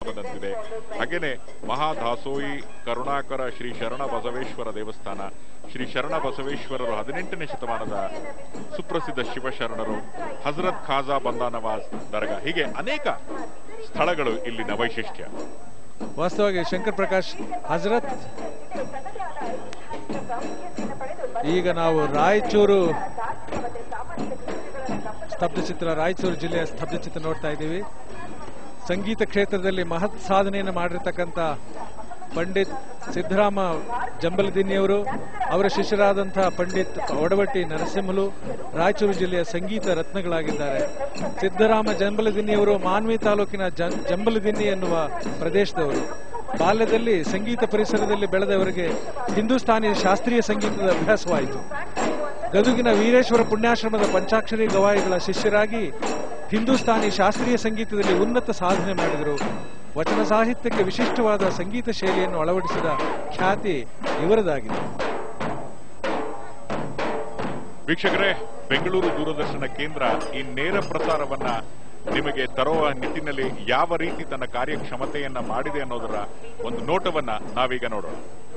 ಬದಂತಿದೆ ಹಾಗೇನೆ ಮಹಾದಾಸೋಯಿ ಕರುಣಾಕರ ಶ್ರೀ ಶರಣ ಬಸವೇಶ್ವರ ದೇವಸ್ಥಾನ ಶ್ರೀ ಶರಣ ಬಸವೇಶ್ವರರು ಹದಿನೆಂಟನೇ ಶತಮಾನದ ಸುಪ್ರಸಿದ್ಧ ಶಿವಶರಣರು ಹಜರತ್ ಖಾಜಾ ಬಂದಾ ನವಾಜ್ ದರ್ಗಾ ಹೀಗೆ ಅನೇಕ ಸ್ಥಳಗಳು ಇಲ್ಲಿನ ವೈಶಿಷ್ಟ್ಯ ವಾಸ್ತವವಾಗಿ ಶಂಕರ್ ಪ್ರಕಾಶ್ ಹಜರತ್ ಈಗ ನಾವು ರಾಯಚೂರು ಸ್ತಬ್ಧಚಿತ್ರ ರಾಯಚೂರು ಜಿಲ್ಲೆಯ ಸ್ತಬ್ಧಚಿತ್ರ ನೋಡ್ತಾ ಇದ್ದೀವಿ ಸಂಗೀತ ಕ್ಷೇತ್ರದಲ್ಲಿ ಮಹತ್ ಸಾಧನೆಯನ್ನು ಮಾಡಿರ್ತಕ್ಕಂಥ ಪಂಡಿತ್ ಸಿದ್ದರಾಮ ಜಂಬಲದಿನ್ನಿಯವರು ಅವರ ಶಿಷ್ಯರಾದಂತಹ ಪಂಡಿತ್ ಒಡವಟ್ಟಿ ನರಸಿಂಹಲು ರಾಯಚೂರು ಜಿಲ್ಲೆಯ ಸಂಗೀತ ರತ್ನಗಳಾಗಿದ್ದಾರೆ ಸಿದ್ದರಾಮ ಜಂಬಲದಿನ್ನಿಯವರು ಮಾನ್ವಿ ತಾಲೂಕಿನ ಜಂ- ಜಂಬಲದಿನ್ನಿ ಎನ್ನುವ ಪ್ರದೇಶದವರು ಬಾಲ್ಯದಲ್ಲಿ ಸಂಗೀತ ಪರಿಸರದಲ್ಲಿ ಬೆಳೆದವರಿಗೆ ಹಿಂದೂಸ್ತಾನಿ ಶಾಸ್ತ್ರೀಯ ಸಂಗೀತದ ಅಭ್ಯಾಸವಾಯಿತು ಗದುಗಿನ ವೀರೇಶ್ವರ ಪುಣ್ಯಾಶ್ರಮದ ಪಂಚಾಕ್ಷರಿ ಗವಾಯಿಗಳ ಶಿಷ್ಯರಾಗಿ ಹಿಂದೂಸ್ತಾನಿ ಶಾಸ್ತ್ರೀಯ ಸಂಗೀತದಲ್ಲಿ ಉನ್ನತ ಸಾಧನೆ ಮಾಡಿದರು ವಚನ ಸಾಹಿತ್ಯಕ್ಕೆ ವಿಶಿಷ್ಟವಾದ ಸಂಗೀತ ಶೈಲಿಯನ್ನು ಅಳವಡಿಸಿದ ಖ್ಯಾತಿ ಇವರದಾಗಿದೆ ವೀಕ್ಷಕರೇ ಬೆಂಗಳೂರು ದೂರದರ್ಶನ ಕೇಂದ್ರ ಈ ನೇರ ಪ್ರಸಾರವನ್ನ ನಿಮಗೆ ತರುವ ನಿಟ್ಟಿನಲ್ಲಿ ಯಾವ ರೀತಿ ತನ್ನ ಕಾರ್ಯಕ್ಷಮತೆಯನ್ನ ಮಾಡಿದೆ ಅನ್ನೋದರ ಒಂದು ನೋಟವನ್ನ ನಾವೀಗ ನೋಡೋಣ